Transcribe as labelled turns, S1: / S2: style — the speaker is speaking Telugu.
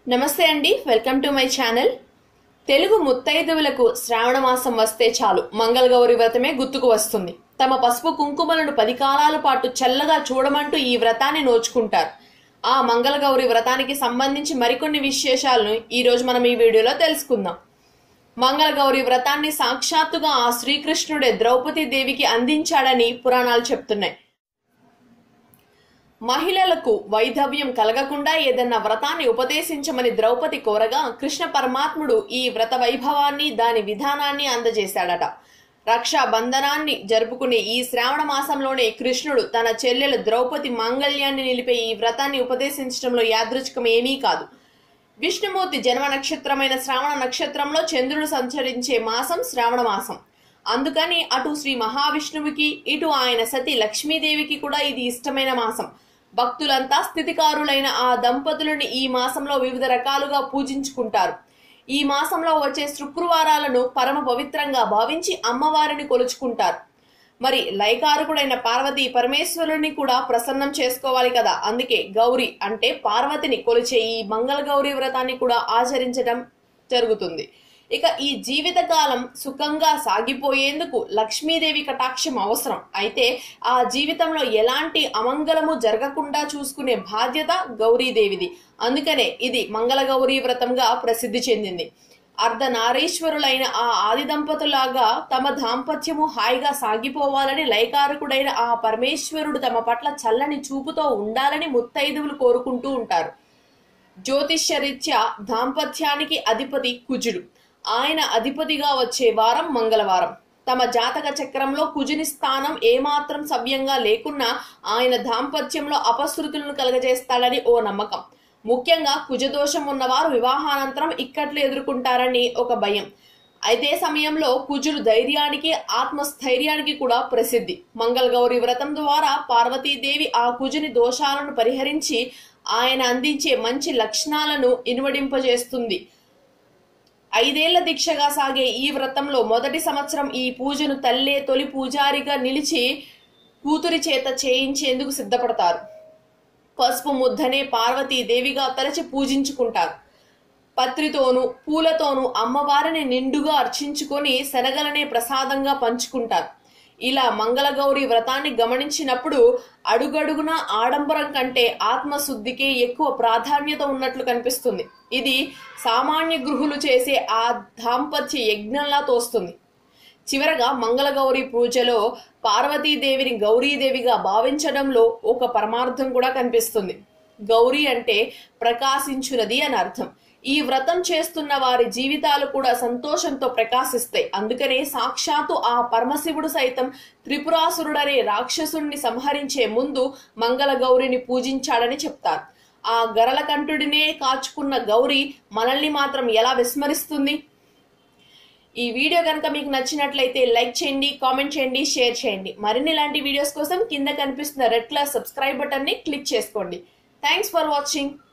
S1: నమస్తే అండి welcome to my channel Telugu ముత్తైదువులకు శ్రావణ మాసం వస్తే చాలు మంగళగౌరి వ్రతమే గుర్తుకు వస్తుంది తమ పసుపు కుంకుమలను పది కాలాల పాటు చల్లగా చూడమంటూ ఈ వ్రతాన్ని నోచుకుంటారు ఆ మంగళగౌరి వ్రతానికి సంబంధించి మరికొన్ని విశేషాలను ఈ రోజు మనం ఈ వీడియోలో తెలుసుకుందాం మంగళగౌరి వ్రతాన్ని సాక్షాత్తుగా ఆ శ్రీకృష్ణుడే ద్రౌపది దేవికి అందించాడని పురాణాలు చెప్తున్నాయి మహిళలకు వైధవ్యం కలగకుండా ఏదన్నా వ్రతాన్ని ఉపదేశించమని ద్రౌపది కోరగా కృష్ణ పరమాత్ముడు ఈ వ్రత వైభవాన్ని దాని విధానాన్ని అందజేశాడట రక్షా బంధనాన్ని జరుపుకునే ఈ శ్రావణ మాసంలోనే కృష్ణుడు తన చెల్లెలు ద్రౌపది మాంగళ్యాన్ని నిలిపే ఈ వ్రతాన్ని ఉపదేశించడంలో యాదృచ్ఛికం ఏమీ కాదు విష్ణుమూర్తి జన్మ నక్షత్రమైన శ్రావణ నక్షత్రంలో చంద్రుడు సంచరించే మాసం శ్రావణ మాసం అందుకని అటు శ్రీ మహావిష్ణువుకి ఇటు ఆయన సతి లక్ష్మీదేవికి కూడా ఇది ఇష్టమైన మాసం భక్తులంతా స్థితికారులైన ఆ దంపతులని ఈ మాసంలో వివిధ రకాలుగా పూజించుకుంటారు ఈ మాసంలో వచ్చే శుక్రవారాలను పరమ పవిత్రంగా భావించి అమ్మవారిని కొలుచుకుంటారు మరి లైకారకుడైన పార్వతి పరమేశ్వరుని కూడా ప్రసన్నం చేసుకోవాలి కదా అందుకే గౌరి అంటే పార్వతిని కొలిచే ఈ మంగళ గౌరి వ్రతాన్ని కూడా ఆచరించడం జరుగుతుంది ఇక ఈ జీవితకాలం సుఖంగా సాగిపోయేందుకు లక్ష్మీదేవి కటాక్షం అవసరం అయితే ఆ జీవితంలో ఎలాంటి అమంగళము జరగకుండా చూసుకునే బాధ్యత గౌరీదేవిది అందుకనే ఇది మంగళగౌరీ వ్రతంగా ప్రసిద్ధి చెందింది అర్ధనారీశ్వరులైన ఆ ఆది దంపతులాగా తమ దాంపత్యము హాయిగా సాగిపోవాలని లైకారకుడైన ఆ పరమేశ్వరుడు తమ పట్ల చల్లని చూపుతో ఉండాలని ముత్తైదువులు కోరుకుంటూ ఉంటారు జ్యోతిష్యరీత్యా దాంపత్యానికి అధిపతి కుజుడు ఆయన అధిపతిగా వచ్చే వారం మంగళవారం తమ జాతక చక్రంలో కుజుని స్థానం ఏమాత్రం సవ్యంగా లేకున్నా ఆయన దాంపత్యంలో అపశృతులను కలగజేస్తాడని ఓ నమ్మకం ముఖ్యంగా కుజదోషం ఉన్నవారు వివాహానంతరం ఇక్కట్లు ఎదుర్కొంటారని ఒక భయం అయితే సమయంలో కుజుడు ధైర్యానికి ఆత్మస్థైర్యానికి కూడా ప్రసిద్ధి మంగళగౌరి వ్రతం ద్వారా పార్వతీదేవి ఆ కుజుని దోషాలను పరిహరించి ఆయన అందించే మంచి లక్షణాలను ఇనువడింపజేస్తుంది ఐదేళ్ల దీక్షగా సాగే ఈ వ్రతంలో మొదటి సంవత్సరం ఈ పూజను తల్లే తొలి పూజారిగా నిలిచి కూతురి చేత చేయించేందుకు సిద్ధపడతారు పసుపు ముద్దనే పార్వతీదేవిగా తలచి పూజించుకుంటారు పత్రితోనూ పూలతోనూ అమ్మవారిని నిండుగా అర్చించుకొని శనగలనే ప్రసాదంగా పంచుకుంటారు ఇలా మంగళగౌరి వ్రతాన్ని గమనించినప్పుడు అడుగడుగున ఆడంబరం కంటే ఆత్మశుద్ధికే ఎక్కువ ప్రాధాన్యత ఉన్నట్లు కనిపిస్తుంది ఇది సామాన్య గృహులు చేసే ఆ దాంపత్య యజ్ఞంలా తోస్తుంది చివరగా మంగళగౌరి పూజలో పార్వతీదేవిని గౌరీదేవిగా భావించడంలో ఒక పరమార్థం కూడా కనిపిస్తుంది గౌరీ అంటే ప్రకాశించునది అని అర్థం ఈ వ్రతం చేస్తున్న వారి జీవితాలు కూడా సంతోషంతో ప్రకాశిస్తాయి అందుకనే సాక్షాత్తు ఆ పరమశివుడు సైతం త్రిపురాసురుడనే రాక్షసుణ్ణి సంహరించే ముందు మంగళ గౌరిని పూజించాడని చెప్తారు ఆ గరళకంఠుడినే కాచుకున్న గౌరి మనల్ని మాత్రం ఎలా విస్మరిస్తుంది ఈ వీడియో కనుక మీకు నచ్చినట్లయితే లైక్ చేయండి కామెంట్ చేయండి షేర్ చేయండి మరిన్ని ఇలాంటి వీడియోస్ కోసం కింద కనిపిస్తున్న రెడ్ కలర్ సబ్స్క్రైబ్ బటన్ని క్లిక్ చేసుకోండి థ్యాంక్స్ ఫర్ వాచింగ్